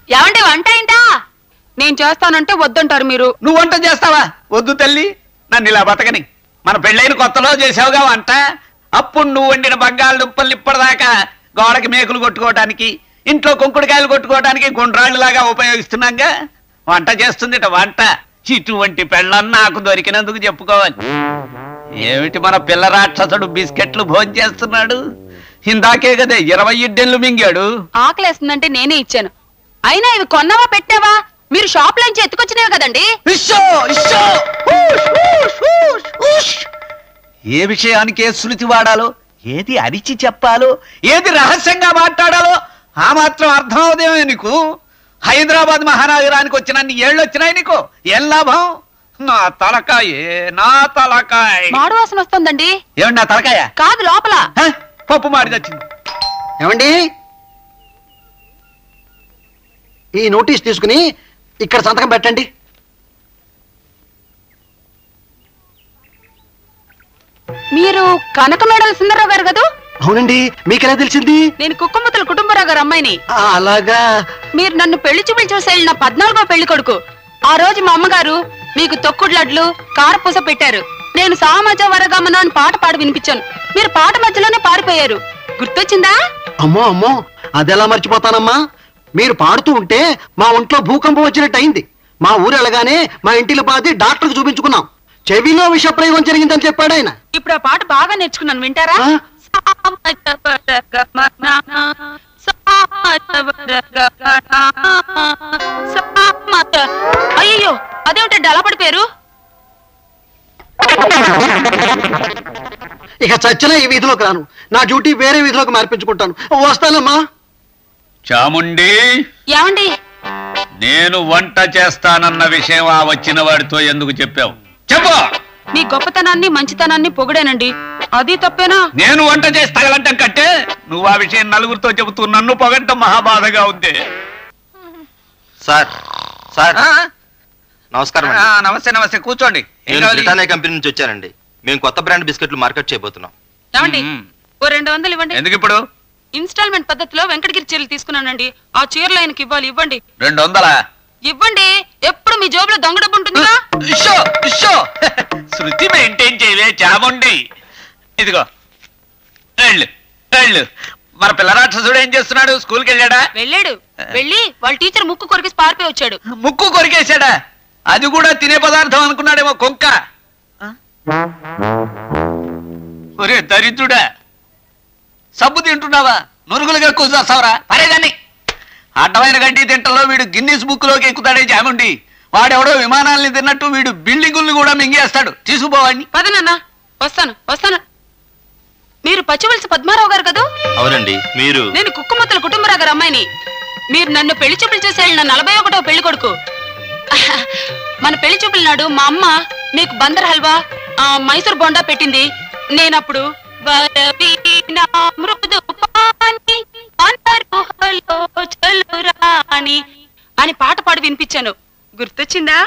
ఏమండి వంట అయిందా నేను చేస్తానంటే వద్దంటారు మీరు నువ్వు వంట చేస్తావా వద్దు తల్లి నన్ను ఇలా బతకని మన పెళ్ళైన కొత్తలో చేసావుగా వంట అప్పుడు నువ్వు వండిన బంగాళదుంపలు ఇప్పటిదాకా గోడకి మేకులు కొట్టుకోవడానికి ఇంట్లో కుంకుడుకాయలు కొట్టుకోవడానికి గుండ్రాళ్ళలాగా ఉపయోగిస్తున్నాంగా వంట చేస్తుందిట వంట ఇటువంటి పెళ్ళని నాకు దొరికినందుకు చెప్పుకోవాలి ఏమిటి మన పిల్ల రాక్షసుడు బిస్కెట్లు భోజనం చేస్తున్నాడు ఇందాకే కదా ఇరవై ఇడ్డెళ్ళు మింగాడు ఆకలేస్తుందంటే నేనే ఇచ్చాను అయినా ఇవి కొన్నావా పెట్టావా మీరు షాప్ లోంచి ఎత్తుకొచ్చినవి కదండి ఇష్టో ఇష్టో ఊష్, ఊష్, ఊష్, ఊష్. ఏ విషయానికి శృతి వాడాలో ఏది అరిచి చెప్పాలో ఏది రహస్యంగా మాట్లాడాలో ఆ మాత్రం అర్థం అవుదేమో నీకు హైదరాబాద్ మహానగరానికి వచ్చిన ఏళ్ళు వచ్చినాయి నీకు ఏం లాభం నా తలకాయ నా తలకాయ మాడు వాసన వస్తుందండి ఏమండి నా తలకాయ కాదు లోపల హ? పప్పు మాడి తెచ్చింది ఏమండి ఈ నోటీస్ తీసుకుని ఇక్కడ సంతకం పెట్టండి మీరు కనక మేడల సుందరరావు గారు కదూ అవునండి మీకెలా తెలిసింది నేను కుక్కముతల కుటుంబరావు గారు అమ్మాయిని ఆ, అలాగా మీరు నన్ను పెళ్లి చూపులు చూసి వెళ్ళిన పద్నాలుగో పెళ్లి కొడుకు ఆ రోజు మా అమ్మగారు మీకు తొక్కుడు లడ్లు కారపూస పెట్టారు నేను సామాజ వరగమన అని పాట పాడి వినిపించాను మీరు పాట మధ్యలోనే పారిపోయారు గుర్తొచ్చిందా అమ్మో అమ్మో అదెలా మర్చిపోతానమ్మా మీరు పాడుతూ ఉంటే మా ఒంట్లో భూకంపం వచ్చినట్టు అయింది మా ఊరు వెళ్ళగానే మా ఇంటిలో పాది డాక్టర్కి చూపించుకున్నాం చెవిలో విష ప్రయోగం జరిగిందని చెప్పాడు ఆయన ఇప్పుడు ఆ పాట బాగా నేర్చుకున్నాను వింటారా ఆ? సామాజ వరగమన, సామాజ వరగమన, సామాజ అయ్యో అదేమిటండి అలా పడిపోయారు ఇక చచ్చిన ఈ వీధిలోకి రాను నా డ్యూటీ వేరే వీధిలోకి మార్పించుకుంటాను వస్తానమ్మా చాముండి ఏమండి నేను వంట చేస్తానన్న విషయం ఆ వచ్చిన వాడితో ఎందుకు చెప్పావు చెప్పు మీ గొప్పతనాన్ని మంచితనాన్ని పొగిడానండి అది తప్పేనా నేను వంట చేసి తగలంటాం కట్టే నువ్వు ఆ విషయం నలుగురితో చెబుతూ నన్ను పొగంటం మహాబాధగా ఉంది సార్ సార్ ఆ? నమస్కారం ఆ, నమస్తే నమస్తే కూర్చోండి ఏం నేను కావాలి? బ్రిటానియా కంపెనీ నుంచి వచ్చానండి మేము కొత్త బ్రాండ్ బిస్కెట్లు మార్కెట్ చేయబోతున్నాం ఏమండి మ్మ్. ఓ రెండు వందలు ఇవ్వండి ఎందుకు ఇప్పుడు ఇన్స్టాల్మెంట్ పద్ధతిలో వెంకటగిరి చీరలు తీసుకున్నానండి ఆ చీరలు ఆయనకి ఇవ్వాలి ఇవ్వండి రెండు వందలా ఇవ్వండి ఎప్పుడు మీ జోబులో దొంగ డబ్బు ఉంటుందిగా ఇషో ఇషో శృతి మెయింటైన్ చేయలే చాముండి ఇదిగో వెళ్ళు వెళ్ళు మన పిల్ల రాక్షసుడు ఏం చేస్తున్నాడు స్కూల్కి వెళ్ళాడా వెళ్ళాడు వెళ్ళి వాళ్ళ టీచర్ ముక్కు కొరికేసి పారిపోయి వచ్చాడు ముక్కు కొరికేశాడా అది కూడా తినే పదార్థం అనుకున్నాడేమో కొంక ఒరే దరిద్రుడా సబ్బు తింటున్నావా నురుగులుగా కూర్చోస్తావరా పరేదాన్ని అడ్డమైన గడ్డి తింటలో వీడు గిన్నీస్ బుక్ లోకి ఎక్కుతాడే జాముండి వాడెవడో విమానాల్ని తిన్నట్టు వీడు బిల్డింగుల్ని కూడా మింగేస్తాడు తీసుకుపోవాడిని పద నాన్న వస్తాను వస్తాను మీరు పచ్చివలసి పద్మారావు గారు కదా అవునండి మీరు నేను కుక్కుమత్తల కుటుంబరావు గారు అమ్మాయిని మీరు నన్ను పెళ్లి చూపులు చేసి వెళ్ళిన నలభై ఒకటో పెళ్లి కొడుకు మన పెళ్లి చూపుల నాడు మా అమ్మ మీకు బందర్ హల్వా ఆ, మైసూర్ బొండా పెట్టింది నేనప్పుడు వరవీణ మృదు పాని అనరుహలో చలురాని అని పాట పాడి వినిపించాను గుర్తొచ్చిందా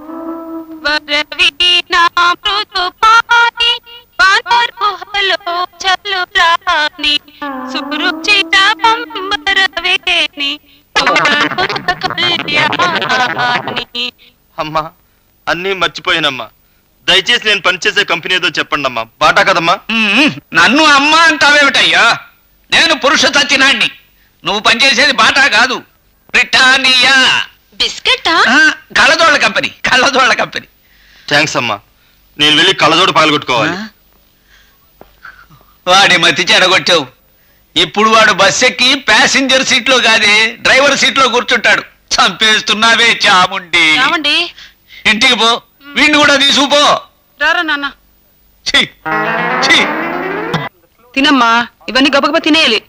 వరవీణ మృదు పాని వనరుహలో చలురాని సురుచిత పంబరవేణి సురనుత కళ్యాణి అమ్మా అన్నీ మర్చిపోయానమ్మా దయచేసి నేను పనిచేసే కంపెనీ ఏదో చెప్పండి అమ్మా బాటా కదమ్మా మ్మ్. నన్ను అమ్మ అంటావేమిటయ్యా నేను పురుష సత్యనాన్ని నువ్వు పనిచేసేది బాటా కాదు బ్రిటానియా బిస్కెట్టా ఆ, కళ్ళజోళ్ళ కంపెనీ కళ్ళజోళ్ళ కంపెనీ థ్యాంక్స్ అమ్మా నేను వెళ్ళి కళ్ళజోడు పగలగొట్టుకోవాలి వాడి మతి చెడగొట్టావు ఇప్పుడు వాడు బస్ ఎక్కి ప్యాసింజర్ సీట్లో కాదే డ్రైవర్ సీట్లో కూర్చుంటాడు చంపేస్తున్నావే చాముండి రావండి ఇంటికి పో వీడిని కూడా తీసుకుపో రారా నాన్న ఛీ, ఛీ. తినమ్మా ఇవన్నీ గబగబా తినేయాలి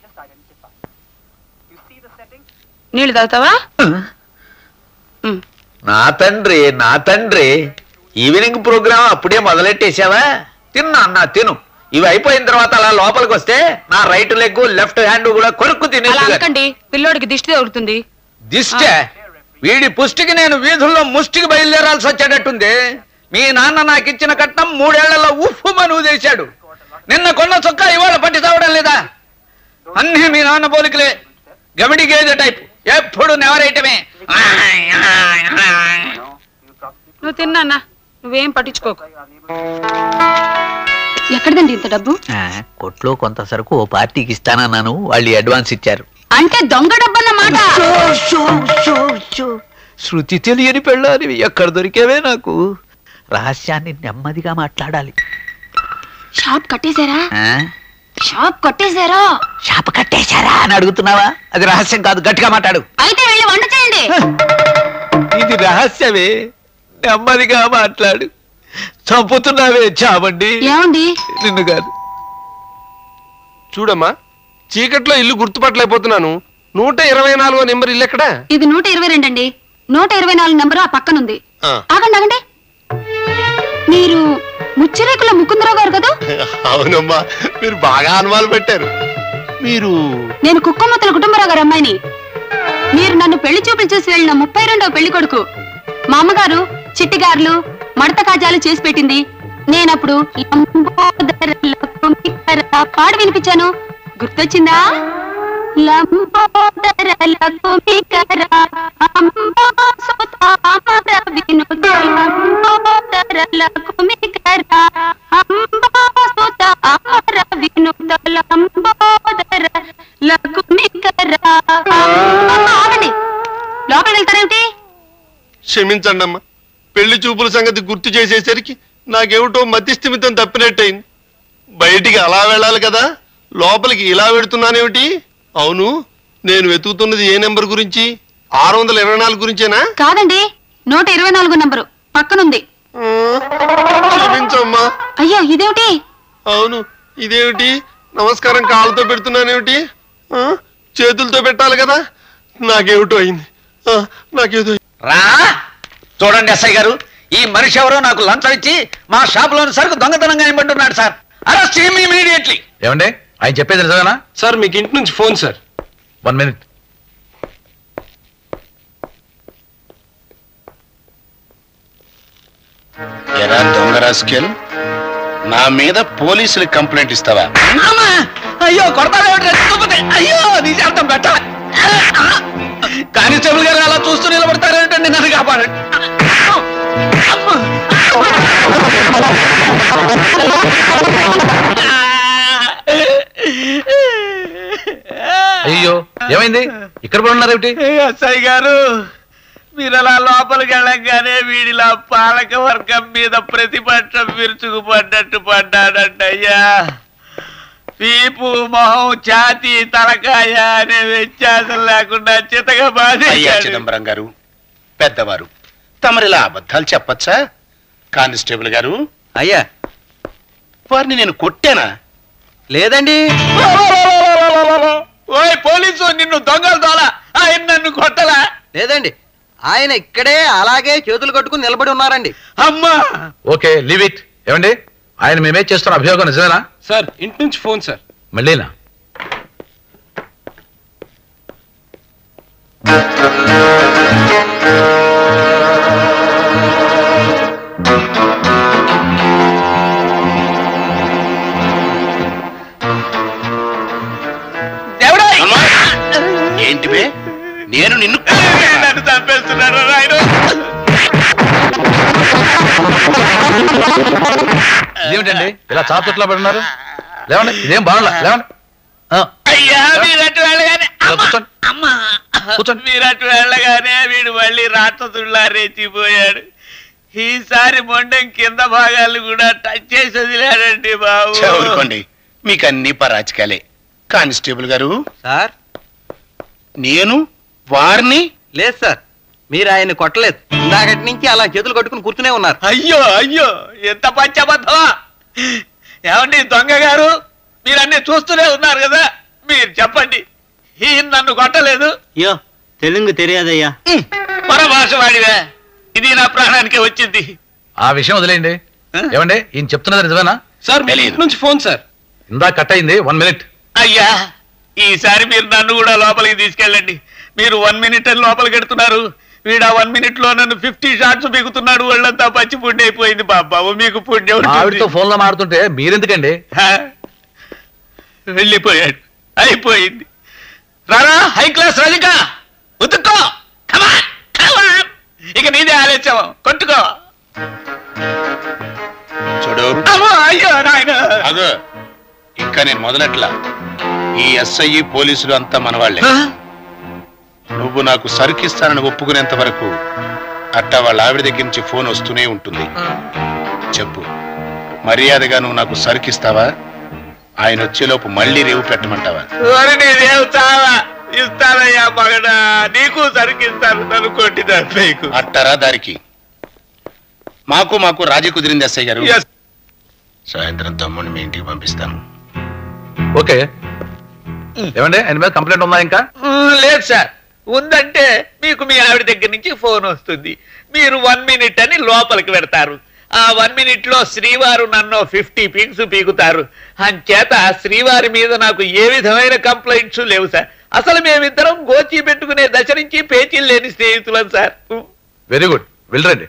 నీళ్ళు తాగుతావా ఉమ్. నా తండ్రి నా తండ్రి ఈవినింగ్ ప్రోగ్రామ్ అప్పుడే మొదలెట్టేశావా తిన్నా అన్న తిను ఇవి అయిపోయిన తర్వాత అలా లోపలికి వస్తే నా రైట్ లెగ్ లెఫ్ట్ హ్యాండ్ కూడా కొరుక్కు అలా తినేది అనకండి పిల్లోడికి దిష్టి తగులుతుంది దిష్టే వీడి పుష్టికి నేను వీధుల్లో ముష్టికి బయలుదేరాల్సి వచ్చేటట్టుంది మీ నాన్న నాకు ఇచ్చిన కట్నం మూడేళ్లలో ఉఫ్ఫు మనువు చేశాడు నిన్న కొన్న చొక్కా ఇవాళ పట్టి తావడం లేదా అన్నీ మీ నాన్న పోలికలే గమిడి గేదె టైప్ ఎప్పుడు నెవరేయటమే నువ్వు తిన్నా నువ్వేం పట్టించుకోకు ఎక్కడదండి ఇంత డబ్బు ఆ, కొట్లో కొంత సరుకు ఓ పార్టీకి ఇస్తానన్నాను వాళ్ళు అడ్వాన్స్ ఇచ్చారు అంటే దొంగ డబ్బు అన్నమాట శృతి తెలియని పెళ్ళాలి ఎక్కడ దొరికేవే నాకు రహస్యాన్ని నెమ్మదిగా మాట్లాడాలి షాప్ కట్టేశారా ఆ? షాప్ కట్టేశారా శాప కట్టేశారా అని అడుగుతున్నావా అది రహస్యం కాదు గట్టిగా మాట్లాడు అయితే వెళ్ళి వంట చేయండి ఇది రహస్యమే నెమ్మదిగా మాట్లాడు చంపుతున్నావే చావండి ఏమండి నిన్ను కాదు చూడమ్మా చీకట్లో ఇల్లు గుర్తుపట్టలేకపోతున్నాను నూట ఇరవై నాలుగో నెంబర్ ఇల్లు ఎక్కడా ఇది నూట ఇరవై రెండు అండి నూట ఇరవై నాలుగు నెంబరు ఆ పక్కనుంది ఆ. ఆగండి ఆగండి మీరు ముచ్చిరేకుల ముకుందరావు గారు కదా అవునమ్మా మీరు బాగా అనుమానం పెట్టారు మీరు నేను కుక్కమ్మతుల కుటుంబరావు గారు అమ్మాయిని మీరు నన్ను పెళ్లి చూపులు చూసి వెళ్ళిన ముప్పై రెండవ పెళ్లి కొడుకు మా అమ్మగారు చిట్టిగారులు మడత కాజాలు చేసి పెట్టింది నేనప్పుడు లంబోదర లకుమికర పాడు వినిపించాను గుర్తొచ్చిందా లంబోదర లకుమికర అంబాసుతామర వినుత లంబోదర లకుమికర అంబాసుతామర వినుత లంబోదర లకుమికర ఆగండి లోపలికి వెళ్తారేమిటి క్షమించండి అమ్మా పెళ్లి చూపుల సంగతి గుర్తు చేసేసరికి నాకేమిటో మతిస్థిమితం తప్పినట్టయింది బయటికి అలా వెళ్ళాలి కదా లోపలికి ఇలా పెడుతున్నానేమిటి అవును నేను వెతుకుతున్నది ఏ నెంబర్ గురించి ఆరు వందల ఇరవై నాలుగు గురించేనా కాదండి నూట ఇరవై నాలుగు నంబరు పక్కనుంది ఆ, క్షమించమ్మా అయ్యో ఇదేమిటి అవును ఇదేమిటి నమస్కారం కాళ్ళతో పెడుతున్నానేమిటి ఆ, చేతులతో పెట్టాలి కదా నాకేమిటో అయింది ఆ, నాకేదో రా చూడండి ఎస్ఐ గారు ఈ మనిషి ఎవరో నాకు లంచం ఇచ్చి మా షాప్ లోని సరుకు దొంగతనంగా ఇవ్వబడుతున్నాడు సార్ అరెస్ట్ ఇమీడియట్లీ ఏమండి ఆయన చెప్పేది నిజమేనా సార్ మీకు ఇంటి నుంచి ఫోన్ సార్ వన్ మినిట్ ఎరా దొంగ రాస్కెల్ నా మీద పోలీసులకు కంప్లైంట్ ఇస్తావా అమ్మా! అయ్యో కొడతారేమిటి అయ్యో నీ చేతం పెట్ట కానిస్టేబుల్ గారు అలా చూస్తూ నిలబడతారేమిటండి నన్ను కాపాడండి అమ్మా! అయ్యో ఏమైంది ఇక్కడ కూడా ఉన్నారేమిటి ఎస్ఐ గారు మీరు అలా లోపలికి వెళ్ళగానే వీడిలా పాలక వర్గం మీద ప్రతిపక్షం విరుచుకుపడ్డట్టు పడ్డాడంట అయ్యా వీపు మొహం ఛాతీ తలకాయ అనే వ్యత్యాసం లేకుండా చితగా అయ్యా బాధ చిదంబరం గారు పెద్దవారు తమరిలా అబద్ధాలు చెప్పచ్చా కానిస్టేబుల్ గారు అయ్యా వారిని నేను కొట్టానా లేదండి ఓయ్ పోలీసు నిన్ను దొంగలు దోల ఆయన నన్ను కొట్టలా లేదండి ఆయన ఇక్కడే అలాగే చేతులు కట్టుకుని నిలబడి ఉన్నారండి అమ్మా ఓకే లీవ్ ఇట్ ఏమండి ఆయన మేమే చేస్తున్న అభియోగం నిజమేనా సార్ ఇంటి నుంచి ఫోన్ సార్ మళ్ళీనా దేవుడా అమ్మా! ఏంటి బే నేను నిన్ను నన్ను చంపేస్తున్నాడు రాయుడు ఇదేమిటండి ఇలా చాతుట్లో పడున్నారు లేవండి ఇదేం బాగుండా లేవండి ఆ, అయ్యా మీరట్టు వెళ్ళగానే ఇలా కూర్చోండి అమ్మా కూర్చోండి. మీరట్టు వెళ్ళగానే వీడు మళ్ళీ రాక్షసుల్లా రెచ్చిపోయాడు ఈసారి మొండం కింద భాగాలు కూడా టచ్ చేసి వదిలాడండి బాబు ఊరుకోండి మీకు అన్ని పరాచికాలే కానిస్టేబుల్ గారు సార్ నేను వారిని లేదు సార్ మీరు ఆయన్ని కొట్టలేదు ఇందాకటి నుంచి అలా చేతులు కట్టుకుని కూర్చునే ఉన్నారు అయ్యో అయ్యో ఎంత పంచబద్ధమా ఏమండి దొంగ గారు మీరన్నీ చూస్తూనే ఉన్నారు కదా మీరు చెప్పండి ఈయన నన్ను కొట్టలేదు అయ్యో తెలుగు తెలియదయ్యా పరభాష వాడివే ఇది నా ప్రాణానికి వచ్చింది ఆ విషయం వదిలేయండి ఏమండి ఈయన చెప్తున్నది నిజమేనా సార్ మీ తెలీదు. ఇంటి నుంచి ఫోన్ సార్ ఇందా కట్ అయింది వన్ మినిట్ అయ్యా ఈసారి మీరు నన్ను కూడా లోపలికి తీసుకెళ్ళండి మీరు వన్ మినిట్ అని లోపలికి ఎడుతున్నారు వీడు ఆ వన్ మినిట్ లో నన్ను ఫిఫ్టీ షాట్స్ బిగుతున్నాడు ఒళ్ళంతా పచ్చి పుండి అయిపోయింది బాబాబు మీకు పుణ్యం ఉంటుంది. ఆవిడతో ఫోన్ లో మాడుతుంటే మీరెందుకండి హా? వెళ్ళిపోయాడు అయిపోయింది రారా హై క్లాస్ రజిక ఉతుక్కో కమాన్ కమాన్ ఇక నీదే ఆలోచన కొట్టుకో చూడు అమ్మో అయ్యో నాయన అగో ఇంకా నేను మొదలెట్లా ఈ ఎస్ఐ పోలీసులు అంతా మనవాళ్లే నువ్వు నాకు సరుకిస్తానని ఒప్పుకునేంత వరకు అట్టా వాళ్ళ ఆవిడ దగ్గర నుంచి ఫోన్ వస్తూనే ఉంటుంది చెప్పు మర్యాదగా నువ్వు నాకు సరుకిస్తావా ఆయన వచ్చేలోపు మళ్ళీ రేవు పెట్టమంటావా ఓరి నీదేవు చావా ఇస్తానయ్యా మగడా నీకు సరికిస్తాను నన్ను కొట్టి నీకు అట్టారా దారికి మాకు మాకు రాజీ కుదిరింది ఎస్ఐ గారు Yes. సాయంత్రం తమ్ముడిని మీ ఇంటికి పంపిస్తాను ఓకే ఏమండి ఆయన మీద కంప్లైంట్ ఉందా ఇంకా మ్, లేదు సార్ ఉందంటే మీకు మీ ఆవిడ దగ్గర నుంచి ఫోన్ వస్తుంది మీరు వన్ మినిట్ అని లోపలికి పెడతారు ఆ వన్ మినిట్ లో శ్రీవారు నన్ను ఫిఫ్టీ పీక్స్ పీకుతారు అంచేత శ్రీవారి మీద నాకు ఏ విధమైన కంప్లైంట్స్ లేవు సార్ అసలు మేమిద్దరం గోచి పెట్టుకునే దశ నుంచి పేచీలు లేని స్నేహితులం సార్ వెరీ గుడ్ వెళ్ళరండి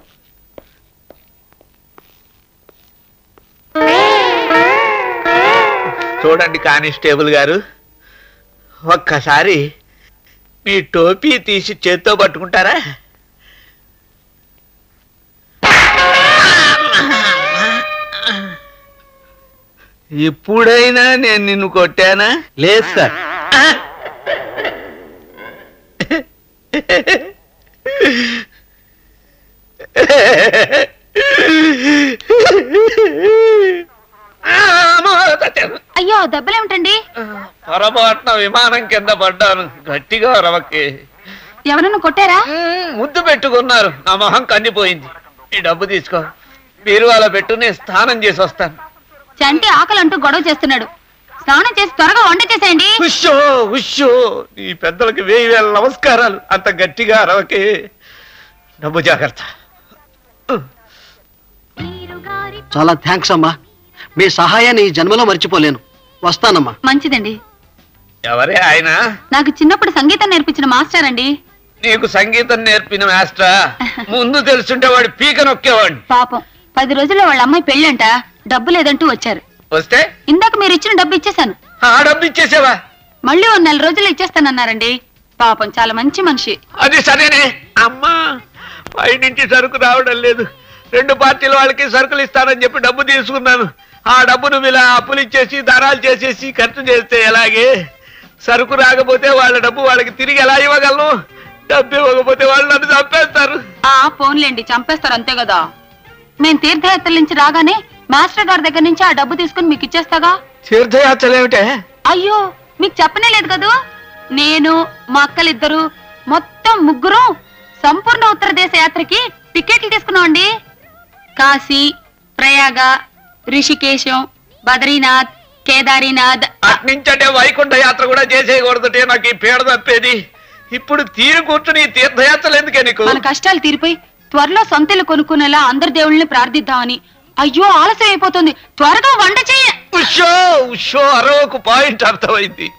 చూడండి కానిస్టేబుల్ గారు ఒక్కసారి మీ టోపీ తీసి చేత్తో పట్టుకుంటారా ఇప్పుడైనా నేను నిన్ను కొట్టానా లేదు సార్ అమ్మో, చచ్చాను. అయ్యో దెబ్బలేమిటండి పొరపాటున విమానం కింద పడ్డాను గట్టిగా రవకి ఎవరన్నా కొట్టారా మ్మ్, ముద్దు పెట్టుకున్నారు నా మొహం కందిపోయింది ఈ డబ్బు తీసుకో బీరువాలో పెట్టు నేను స్నానం చేసి వస్తాను చంటి ఆకలి అంటూ గొడవ చేస్తున్నాడు స్నానం చేసి త్వరగా వంట చేసేయండి ఉష్షో ఉష్షో నీ పెద్దలకి వేయి వేల నమస్కారాలు అంత గట్టిగా అరవకే డబ్బు జాగ్రత్త చాలా థ్యాంక్స్ అమ్మా మీ సహాయాన్ని ఈ జన్మలో మర్చిపోలేను వస్తానమ్మా మంచిదండి ఎవరే ఆయన నాకు చిన్నప్పుడు సంగీతం నేర్పించిన మాస్టర్ అండి నీకు సంగీతం నేర్పిన మాస్టరా ముందు తెలుసుంటే వాడు పీక నొక్కేవాడిని పాపం పది రోజుల్లో వాళ్ళ అమ్మాయి పెళ్ళంట డబ్బు లేదంటూ వచ్చారు వస్తే ఇందాక మీరు ఇచ్చిన డబ్బు ఇచ్చేశాను ఆ డబ్బు ఇచ్చేసావా మళ్ళీ ఓ నెల రోజులు ఇచ్చేస్తానన్నారండి పాపం చాలా మంచి మనిషి అది సరేనే అమ్మా పై నుంచి సరుకు రావడం లేదు రెండు పార్టీల వాళ్ళకి సరుకులు ఇస్తానని చెప్పి డబ్బు తీసుకున్నాను ఆ డబ్బును ఇలా అప్పులు ఇచ్చేసి ధరాలు చేసేసి ఖర్చు చేస్తే ఎలాగే సరుకు రాకపోతే వాళ్ళ డబ్బు వాళ్ళకి తిరిగి ఎలా ఇవ్వగలను డబ్బు ఇవ్వకపోతే వాళ్ళు నన్ను చంపేస్తారు ఆ ఫోన్లేండి చంపేస్తారు అంతే కదా మేము తీర్థయాత్రల నుంచి రాగానే మాస్టర్ గారి దగ్గర నుంచి ఆ డబ్బు తీసుకుని మీకు ఇచ్చేస్తాగా తీర్థయాత్రలు ఏమిటే అయ్యో మీకు చెప్పనే లేదు కదూ నేను మా అక్కలిద్దరు మొత్తం ముగ్గురు సంపూర్ణ ఉత్తర దేశ యాత్రకి టికెట్లు తీసుకున్నామండి కాశీ ప్రయాగ రిషికేశం బద్రీనాథ్ కేదారీనాథ్ అట్నుంచంటే వైకుంఠ యాత్ర కూడా చేసేయకూడదంటే నాకు ఈ పీడ తప్పేది ఇప్పుడు తీరు కూర్చుని ఈ తీర్థయాత్రలు ఎందుకే నీకు మన కష్టాలు తీరిపోయి త్వరలో సొంతలు కొనుక్కునేలా అందరి దేవుళ్ళని ప్రార్థిద్దామని అయ్యో ఆలస్యం అయిపోతుంది త్వరగా వంట చేయ ఉషో ఉషో అరవకు పాయింట్ అర్థమైంది